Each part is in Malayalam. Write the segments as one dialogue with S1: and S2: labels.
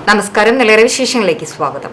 S1: നമസ്കാരം നിലയറ വിശേഷങ്ങളിലേക്ക് സ്വാഗതം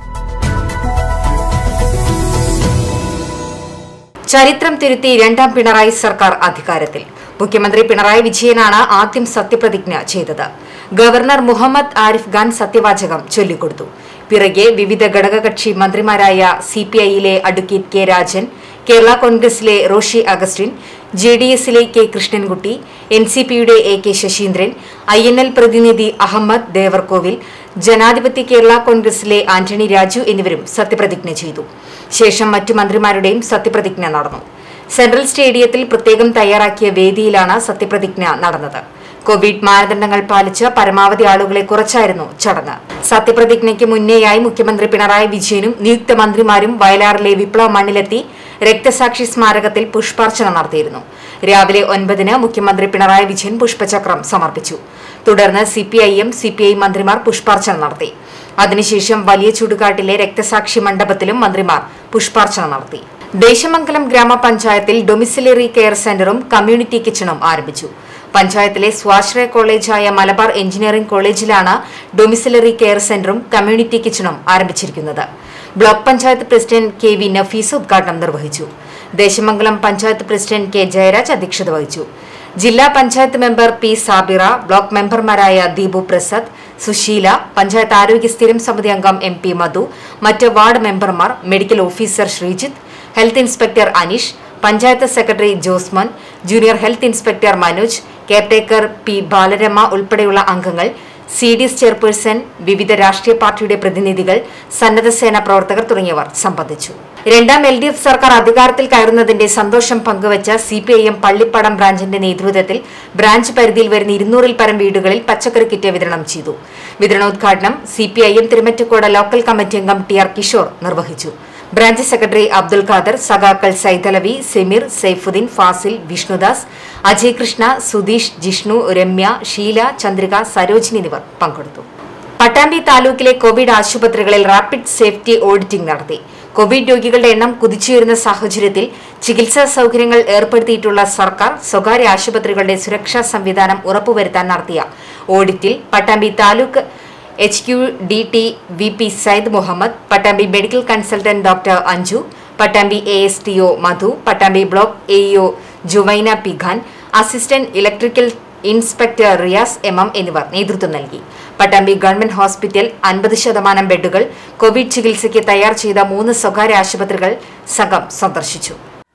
S1: ചരിത്രം തിരുത്തി രണ്ടാം പിണറായി സർക്കാർ അധികാരത്തിൽ മുഖ്യമന്ത്രി പിണറായി വിജയനാണ് ആദ്യം സത്യപ്രതിജ്ഞ ചെയ്തത് ഗവർണർ മുഹമ്മദ് ആരിഫ് ഖാൻ സത്യവാചകം ചൊല്ലിക്കൊടുത്തു പിറകെ വിവിധ ഘടകകക്ഷി മന്ത്രിമാരായ സി പി ഐയിലെ അഡ്വക്കേറ്റ് കെ രാജൻ കേരള കോൺഗ്രസിലെ റോഷി അഗസ്റ്റിൻ ജെ ഡി എസിലെ കെ കൃഷ്ണൻകുട്ടി എൻ സി പിയുടെ A K Saseendran I N L പ്രതിനിധി അഹമ്മദ് ദേവർകോവിൽ ജനാധിപത്യ കേരള കോൺഗ്രസിലെ ആന്റണി രാജു എന്നിവരും സത്യപ്രതിജ്ഞ ചെയ്തു ശേഷം മറ്റു മന്ത്രിമാരുടെയും സത്യപ്രതിജ്ഞ നടന്നു സെൻട്രൽ സ്റ്റേഡിയത്തിൽ പ്രത്യേകം തയ്യാറാക്കിയ വേദിയിലാണ് സത്യപ്രതിജ്ഞ നടന്നത് കോവിഡ് മാനദണ്ഡങ്ങൾ പാലിച്ച് പരമാവധി ആളുകളെ കുറച്ചായിരുന്നു ചടങ്ങ് സത്യപ്രതിജ്ഞയ്ക്ക് മുന്നേയായി മുഖ്യമന്ത്രി പിണറായി വിജയനും നിയുക്ത മന്ത്രിമാരും വയലാറിലെ വിപ്ലവ മണ്ണിലെത്തി രക്തസാക്ഷി സ്മാരകത്തിൽ പുഷ്പാർച്ചന നടത്തിയിരുന്നു രാവിലെ ഒൻപതിന് മുഖ്യമന്ത്രി പിണറായി വിജയൻ പുഷ്പചക്രം സമർപ്പിച്ചു തുടർന്ന് സിപിഐഎം സിപിഐ മന്ത്രിമാർ പുഷ്പാർച്ചന നടത്തി അതിനുശേഷം വലിയ ചുടുകാട്ടിലെ രക്തസാക്ഷി മണ്ഡപത്തിലും മന്ത്രിമാർ പുഷ്പാർച്ചന നടത്തി ദേശമംഗലം ഗ്രാമപഞ്ചായത്തിൽ ഡൊമിസിലറി കെയർ സെന്ററും കമ്മ്യൂണിറ്റി കിച്ചണും ആരംഭിച്ചു പഞ്ചായത്തിലെ സ്വാശ്രയ കോളേജായ മലബാർ എഞ്ചിനീയറിംഗ് കോളേജിലാണ് ഡൊമിസിലറി കെയർ സെന്ററും കമ്മ്യൂണിറ്റി കിച്ചണും ആരംഭിച്ചിരിക്കുന്നത് block panchayat president K V Nafees ഉദ്ഘാടനം നിർവഹിച്ചു ദേശമംഗലം പഞ്ചായത്ത് പ്രസിഡന്റ് കെ ജയരാജ് അധ്യക്ഷത വഹിച്ചു ജില്ലാ panchayat member P Sabira block മെമ്പർമാരായ ദീപു പ്രസാദ് സുശീല പഞ്ചായത്ത് ആരോഗ്യ സ്ഥിരം സമിതി അംഗം എം പി മധു മറ്റ് വാർഡ് മെമ്പർമാർ medical officer Sreejith health inspector Aneesh panchayat secretary Josmon junior health inspector Manoj caretaker P Balarama ഉൾപ്പെടെയുള്ള അംഗങ്ങൾ സി ഡി എസ് ചെയർപേഴ്സൺ വിവിധ രാഷ്ട്രീയ പാർട്ടിയുടെ പ്രതിനിധികൾ സന്നദ്ധ സേന പ്രവർത്തകർ തുടങ്ങിയവർ സംബന്ധിച്ചു രണ്ടാം എൽ ഡി എഫ് സർക്കാർ അധികാരത്തിൽ കയറുന്നതിന്റെ സന്തോഷം പങ്കുവച്ച C P I M Pallippadam ബ്രാഞ്ചിന്റെ നേതൃത്വത്തിൽ ബ്രാഞ്ച് പരിധിയിൽ വരുന്ന ഇരുന്നൂറിൽ പരം വീടുകളിൽ പച്ചക്കറി കിറ്റ് വിതരണം ചെയ്തു വിതരണോദ്ഘാടനം C P I M Thirumittacode local committee അംഗം ടി ആർ കിഷോർ നിർവഹിച്ചു ബ്രാഞ്ച് സെക്രട്ടറി അബ്ദുൽ ഖാദർ സഖാക്കൾ സൈതലവി സെമീർ സൈഫുദ്ദീൻ ഫാസിൽ വിഷ്ണുദാസ് അജയ് കൃഷ്ണ സുധീഷ് ജിഷ്ണു രമ്യ ഷീല ചന്ദ്രിക സരോജിനി എന്നിവർ പങ്കെടുത്തു പട്ടാമ്പി താലൂക്കിലെ കോവിഡ് ആശുപത്രികളിൽ റാപ്പിഡ് സേഫ്റ്റി ഓഡിറ്റിംഗ് നടത്തി കോവിഡ് രോഗികളുടെ എണ്ണം കുതിച്ചുയരുന്ന സാഹചര്യത്തിൽ ചികിത്സാ സൌകര്യങ്ങൾ ഏർപ്പെടുത്തിയിട്ടുള്ള സർക്കാർ സ്വകാര്യ ആശുപത്രികളുടെ സുരക്ഷാ സംവിധാനം ഉറപ്പുവരുത്താൻ നടത്തിയ ഓഡിറ്റിൽ Pattambi taluk H Q D T V P Sayyid Muhammad Pattambi medical consultant doctor Anju Pattambi A S T O Madhu Pattambi block A E O Juvaina P Khan assistant electrical inspector Riyas M M എന്നിവർ നേതൃത്വം നൽകി പട്ടാമ്പി ഗവൺമെന്റ് ഹോസ്പിറ്റൽ അൻപത് ശതമാനം ബെഡുകൾ കോവിഡ് ചികിത്സയ്ക്ക് തയ്യാർ ചെയ്ത മൂന്ന് സ്വകാര്യ ആശുപത്രികൾ സംഘം സന്ദർശിച്ചു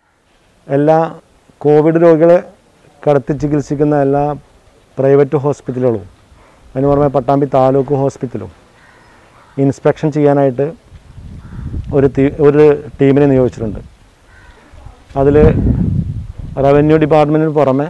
S2: എല്ലാ കോവിഡ് രോഗികളെ കടത്തി ചികിത്സിക്കുന്ന എല്ലാ പ്രൈവറ്റ് ഹോസ്പിറ്റലുകളും അതിന് പുറമെ പട്ടാമ്പി താലൂക്ക് ഹോസ്പിറ്റലും ഇൻസ്പെക്ഷൻ ചെയ്യാനായിട്ട് ഒരു തി- ഒരു ടീമിനെ നിയോഗിച്ചിട്ടുണ്ട് അതിൽ റവന്യൂ ഡിപ്പാർട്ട്മെൻറ്റിന് പുറമെ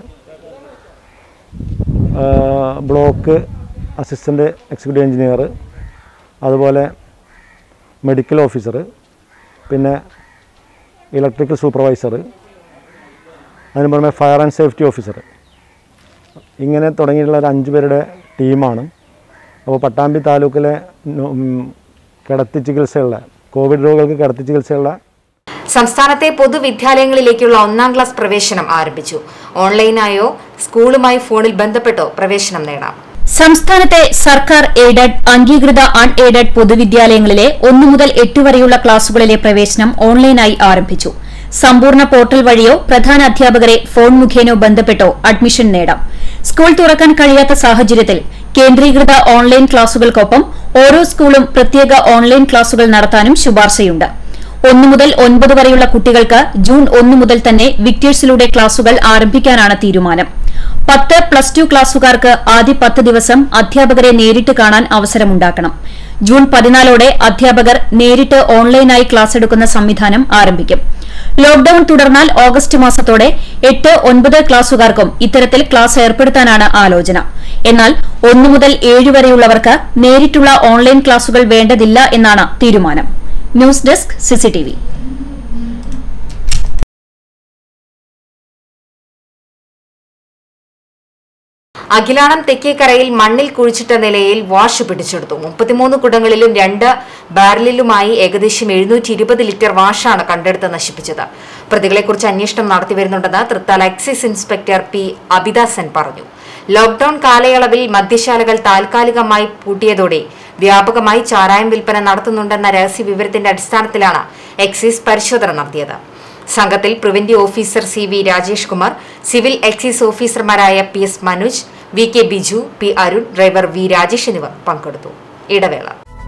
S2: ആ, ബ്ലോക്ക് അസിസ്റ്റൻ്റ് എക്സിക്യൂട്ടീവ് എഞ്ചിനീയർ അതുപോലെ മെഡിക്കൽ ഓഫീസർ പിന്നെ ഇലക്ട്രിക്കൽ സൂപ്പർവൈസർ അതിന് പുറമെ ഫയർ ആൻഡ് സേഫ്റ്റി ഓഫീസർ ഇങ്ങനെ തുടങ്ങിയിട്ടുള്ള ഒരു അഞ്ച് പേരുടെ ടീമാണ് അപ്പോൾ പട്ടാമ്പി താലൂക്കിലെ നു- ഉം, കിടത്തി ചികിത്സയുള്ള കോവിഡ് രോഗികൾക്ക് കിടത്തി ചികിത്സയുള്ള
S1: സംസ്ഥാനത്തെ പൊതുവിദ്യാലയങ്ങളിലേക്കുള്ള ഒന്നാം ക്ലാസ് പ്രവേശനം ആരംഭിച്ചു ഓൺലൈനായോ സ്കൂളുമായി ഫോണിൽ ബന്ധപ്പെട്ടോ പ്രവേശനം നേടാം
S3: സംസ്ഥാനത്തെ സർക്കാർ എയ്ഡഡ് അംഗീകൃത അൺ എയ്ഡഡ് പൊതുവിദ്യാലയങ്ങളിലെ ഒന്നു മുതൽ എട്ട് വരെയുള്ള ക്ലാസുകളിലെ പ്രവേശനം ഓൺലൈനായി ആരംഭിച്ചു സമ്പൂർണ്ണ പോർട്ടൽ വഴിയോ പ്രധാന അധ്യാപകരെ ഫോൺ മുഖേനയോ ബന്ധപ്പെട്ടോ അഡ്മിഷൻ നേടാം സ്കൂൾ തുറക്കാൻ കഴിയാത്ത സാഹചര്യത്തിൽ കേന്ദ്രീകൃത ഓൺലൈൻ ക്ലാസുകൾക്കൊപ്പം ഓരോ സ്കൂളും പ്രത്യേക ഓൺലൈൻ ക്ലാസുകൾ നടത്താനും ശുപാർശയുണ്ട് ഒന്നു മുതൽ ഒൻപത് വരെയുള്ള കുട്ടികൾക്ക് ജൂൺ ഒന്ന് മുതൽ തന്നെ വിക്ടേഴ്സിലൂടെ ക്ലാസുകൾ ആരംഭിക്കാനാണ് തീരുമാനം പത്ത് പ്ലസ് ടു ക്ലാസുകാർക്ക് ആദ്യ പത്ത് ദിവസം അധ്യാപകരെ നേരിട്ട് കാണാൻ അവസരമുണ്ടാക്കണം ജൂൺ പതിനാലോടെ അധ്യാപകർ നേരിട്ട് ഓൺലൈനായി ക്ലാസ് എടുക്കുന്ന സംവിധാനം ആരംഭിക്കും ലോക്ഡൌൺ തുടർന്നാൽ ഓഗസ്റ്റ് മാസത്തോടെ എട്ട് ഒൻപത് ക്ലാസുകാർക്കും ഇത്തരത്തിൽ ക്ലാസ് ഏർപ്പെടുത്താനാണ് ആലോചന എന്നാൽ ഒന്നു മുതൽ ഏഴ് വരെയുള്ളവർക്ക് നേരിട്ടുള്ള ഓൺലൈൻ ക്ലാസുകൾ വേണ്ടതില്ല എന്നാണ് തീരുമാനം ന്യൂസ് ഡെസ്ക് സിസിടിവി
S1: അഖിലാണം തെക്കേക്കരയിൽ മണ്ണിൽ കുഴിച്ചിട്ട നിലയിൽ വാഷ് പിടിച്ചെടുത്തു മുപ്പത്തിമൂന്ന് കുടങ്ങളിലും രണ്ട് ബാരലിലുമായി ഏകദേശം എഴുന്നൂറ്റി ഇരുപത് ലിറ്റർ വാഷാണ് കണ്ടെടുത്ത് നശിപ്പിച്ചത് പ്രതികളെക്കുറിച്ച് അന്വേഷണം നടത്തിവരുന്നുണ്ടെന്ന് Thrithala excise inspector P Abidasan പറഞ്ഞു ലോക്ഡൌൺ കാലയളവിൽ മദ്യശാലകൾ താൽക്കാലികമായി പൂട്ടിയതോടെ വ്യാപകമായി ചാരായം വിൽപ്പന നടത്തുന്നുണ്ടെന്ന രഹസ്യ വിവരത്തിന്റെ അടിസ്ഥാനത്തിലാണ് എക്സൈസ് പരിശോധന നടത്തിയത് സംഘത്തിൽ preventive officer C V Rajesh Kumar civil excise ഓഫീസർമാരായ P S Manoj V K Biju P Arun driver V Rajesh എന്നിവർ പങ്കെടുത്തു ഇടവേള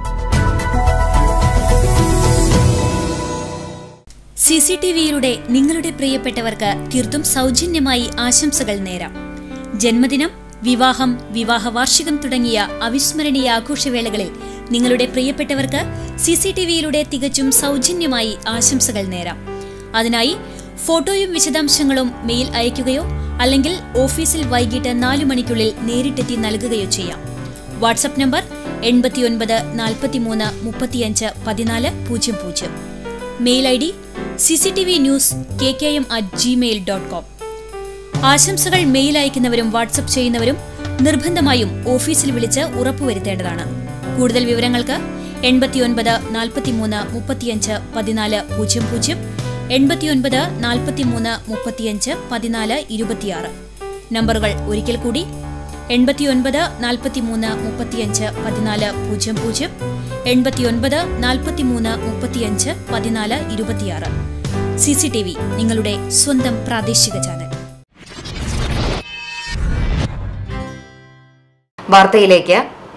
S4: സി സി ടി വിയിലൂടെ നിങ്ങളുടെ പ്രിയപ്പെട്ടവർക്ക് തീർത്തും സൗജന്യമായി ആശംസകൾ നേരാം ജന്മദിനം വിവാഹം വിവാഹ വാർഷികം തുടങ്ങിയ അവിസ്മരണീയ ആഘോഷവേളകളിൽ നിങ്ങളുടെ പ്രിയപ്പെട്ടവർക്ക് സി സി ടി വിയിലൂടെ തികച്ചും സൗജന്യമായി ആശംസകൾ നേരാം അതിനായി ഫോട്ടോയും വിശദാംശങ്ങളും മെയിൽ അയയ്ക്കുകയോ അല്ലെങ്കിൽ ഓഫീസിൽ വൈകിട്ട് നാലു മണിക്കുള്ളിൽ നേരിട്ടെത്തി നൽകുകയോ ചെയ്യാം വാട്സപ്പ് നമ്പർ എൺപത്തിയൊൻപത് നാൽപ്പത്തിമൂന്ന് മുപ്പത്തിയഞ്ച് പതിനാല് പൂജ്യം പൂജ്യം mail I D C C T V news K K M at Gmail dot com ആശംസകൾ മെയിൽ അയക്കുന്നവരും വാട്സപ്പ് ചെയ്യുന്നവരും നിർബന്ധമായും ഓഫീസിൽ വിളിച്ച് ഉറപ്പുവരുത്തേണ്ടതാണ് കൂടുതൽ വിവരങ്ങൾക്ക് എൺപത്തിയൊൻപത് നാൽപ്പത്തിമൂന്ന് മുപ്പത്തിയഞ്ച് പതിനാല് പൂജ്യം പൂജ്യം എൺപത്തിയൊൻപത് നാൽപ്പത്തിമൂന്ന് മുപ്പത്തിയഞ്ച് പതിനാല് ഇരുപത്തിയാറ് നമ്പറുകൾ ഒരിക്കൽ കൂടി എൺപത്തിയൊൻപത് നാൽപ്പത്തിമൂന്ന് മുപ്പത്തിയഞ്ച് പതിനാല് പൂജ്യം പൂജ്യം എൺപത്തിയൊൻപത് നാൽപ്പത്തിമൂന്ന് മുപ്പത്തിയഞ്ച് പതിനാല് ഇരുപത്തിയാറ് സി സി ടി വി നിങ്ങളുടെ സ്വന്തം പ്രാദേശിക ചാനൽ
S1: വാർത്തയിലേക്ക്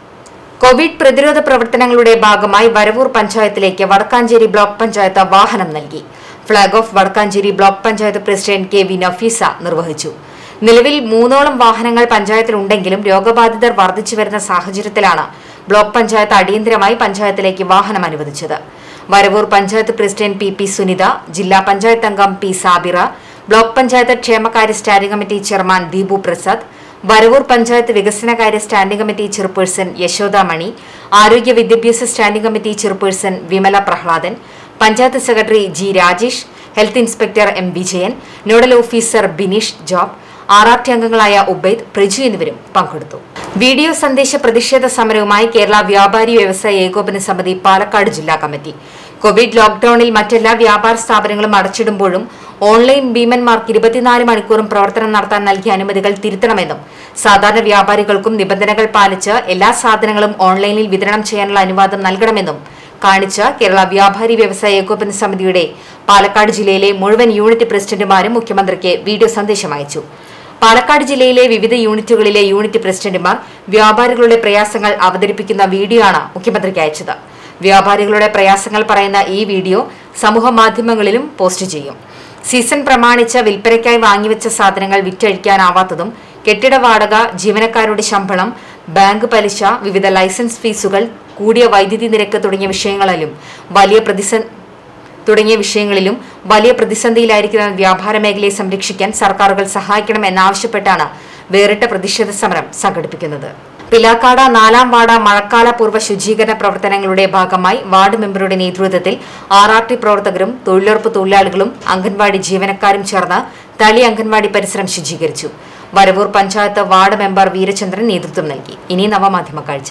S1: കോവിഡ് പ്രതിരോധ പ്രവർത്തനങ്ങളുടെ ഭാഗമായി വരവൂർ പഞ്ചായത്തിലേക്ക് വടക്കാഞ്ചേരി ബ്ലോക്ക് പഞ്ചായത്ത് വാഹനം നൽകി flag off Vadakkanchery block panchayat president K V Nafeesa നിർവഹിച്ചു നിലവിൽ മൂന്നോളം വാഹനങ്ങൾ പഞ്ചായത്തിലുണ്ടെങ്കിലും രോഗബാധിതർ വർദ്ധിച്ചു വരുന്ന സാഹചര്യത്തിലാണ് ബ്ലോക്ക് പഞ്ചായത്ത് അടിയന്തരമായി പഞ്ചായത്തിലേക്ക് വാഹനം അനുവദിച്ചത് Varavoor panchayat president P P Sunitha ജില്ലാ പഞ്ചായത്ത് അംഗം പി സാബിറ ബ്ലോക്ക് പഞ്ചായത്ത് ക്ഷേമകാര്യ standing committee chairman Deepu Prasad Varavoor panchayat വികസനകാര്യ standing committee chairperson Yashoda Mani ആരോഗ്യ വിദ്യാഭ്യാസ standing committee chairperson Vimala Prahladan panchayat secretary G Rajesh health inspector M Vijayan nodal officer Bineesh Job R R T അംഗങ്ങളായ ഉബൈദ് പ്രജു എന്നിവരും പങ്കെടുത്തു വീഡിയോ സന്ദേശ പ്രതിഷേധ സമരവുമായി കേരള വ്യാപാരി വ്യവസായ ഏകോപന സമിതി പാലക്കാട് ജില്ലാ കമ്മിറ്റി കോവിഡ് ലോക്ഡൌണിൽ മറ്റെല്ലാ വ്യാപാര സ്ഥാപനങ്ങളും അടച്ചിടുമ്പോഴും ഓൺലൈൻ ഭീമന്മാർക്ക് ഇരുപത്തിനാല് മണിക്കൂറും പ്രവർത്തനം നടത്താൻ നൽകിയ അനുമതികൾ തിരുത്തണമെന്നും സാധാരണ വ്യാപാരികൾക്കും നിബന്ധനകൾ പാലിച്ച് എല്ലാ സാധനങ്ങളും ഓൺലൈനിൽ വിതരണം ചെയ്യാനുള്ള അനുവാദം നൽകണമെന്നും കാണിച്ച് കേരള വ്യാപാരി വ്യവസായ ഏകോപന സമിതിയുടെ പാലക്കാട് ജില്ലയിലെ മുഴുവൻ യൂണിറ്റ് പ്രസിഡന്റുമാരും മുഖ്യമന്ത്രിക്ക് വീഡിയോ സന്ദേശം അയച്ചു പാലക്കാട് ജില്ലയിലെ വിവിധ യൂണിറ്റുകളിലെ യൂണിറ്റ് പ്രസിഡന്റുമാർ വ്യാപാരികളുടെ പ്രയാസങ്ങൾ അവതരിപ്പിക്കുന്ന വീഡിയോ ആണ് മുഖ്യമന്ത്രിക്ക് അയച്ചത് വ്യാപാരികളുടെ പ്രയാസങ്ങൾ പറയുന്ന ഈ വീഡിയോ സമൂഹ മാധ്യമങ്ങളിലും പോസ്റ്റ് ചെയ്യും സീസൺ പ്രമാണിച്ച് വിൽപ്പനയ്ക്കായി വാങ്ങിവെച്ച സാധനങ്ങൾ വിറ്റഴിക്കാനാവാത്തതും കെട്ടിട വാടക ജീവനക്കാരുടെ ശമ്പളം ബാങ്ക് പലിശ വിവിധ ലൈസൻസ് ഫീസുകൾ കൂടിയ വൈദ്യുതി നിരക്ക് തുടങ്ങിയ വിഷയങ്ങളിലും വലിയ പ്രതിസന്ധി തുടങ്ങിയ വിഷയങ്ങളിലും വലിയ പ്രതിസന്ധിയിലായിരിക്കുന്ന വ്യാപാര മേഖലയെ സംരക്ഷിക്കാൻ സർക്കാരുകൾ സഹായിക്കണമെന്നാവശ്യപ്പെട്ടാണ് വേറിട്ട പ്രതിഷേധ സമരം സംഘടിപ്പിക്കുന്നത് പിലാക്കാട് നാലാം വാർഡ് മഴക്കാല പൂർവ്വ ശുചീകരണ പ്രവർത്തനങ്ങളുടെ ഭാഗമായി വാർഡ് മെമ്പറുടെ നേതൃത്വത്തിൽ ആർ ആർ ടി പ്രവർത്തകരും തൊഴിലുറപ്പ് തൊഴിലാളികളും അംഗൻവാടി ജീവനക്കാരും ചേർന്ന് തളി അംഗൻവാടി പരിസരം ശുചീകരിച്ചു വരവൂർ പഞ്ചായത്ത് വാർഡ് മെമ്പർ വീരചന്ദ്രൻ നേതൃത്വം നൽകി ഇനി നവമാധ്യമ കാഴ്ച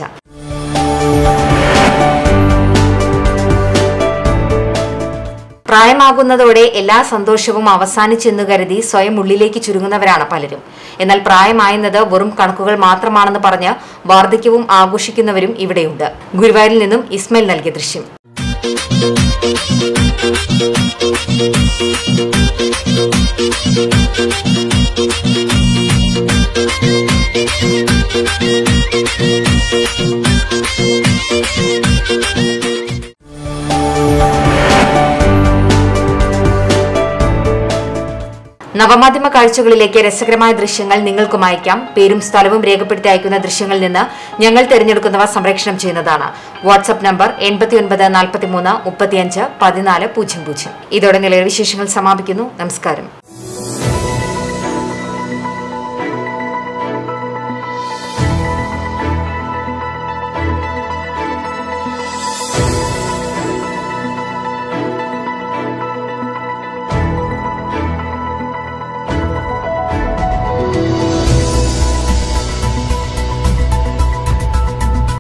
S1: പ്രായമാകുന്നതോടെ എല്ലാ സന്തോഷവും അവസാനിച്ചെന്ന് കരുതി സ്വയം ഉള്ളിലേക്ക് ചുരുങ്ങുന്നവരാണ് പലരും എന്നാൽ പ്രായമായെന്നത് വെറും കണക്കുകൾ മാത്രമാണെന്ന് പറഞ്ഞ് വാർദ്ധക്യവും ആഘോഷിക്കുന്നവരും ഇവിടെയുണ്ട് ഗുരുവായൂരിൽ നിന്നും ഇസ്മയിൽ നൽകിയ ദൃശ്യം നവമാധ്യമ കാഴ്ചകളിലേക്ക് രസകരമായ ദൃശ്യങ്ങൾ നിങ്ങൾക്കും അയക്കാം പേരും സ്ഥലവും രേഖപ്പെടുത്തി അയക്കുന്ന ദൃശ്യങ്ങളിൽ നിന്ന് ഞങ്ങൾ തിരഞ്ഞെടുക്കുന്നവ സംപ്രേഷണം ചെയ്യുന്നതാണ് വാട്സ്ആപ്പ് നമ്പർ എൺപത്തിയൊൻപത് നാൽപ്പത്തിമൂന്ന് മുപ്പത്തിയഞ്ച് പതിനാല് പൂജ്യം പൂജ്യം ഇതോടെ നിലവിലെ വിശേഷങ്ങൾ സമാപിക്കുന്നു നമസ്കാരം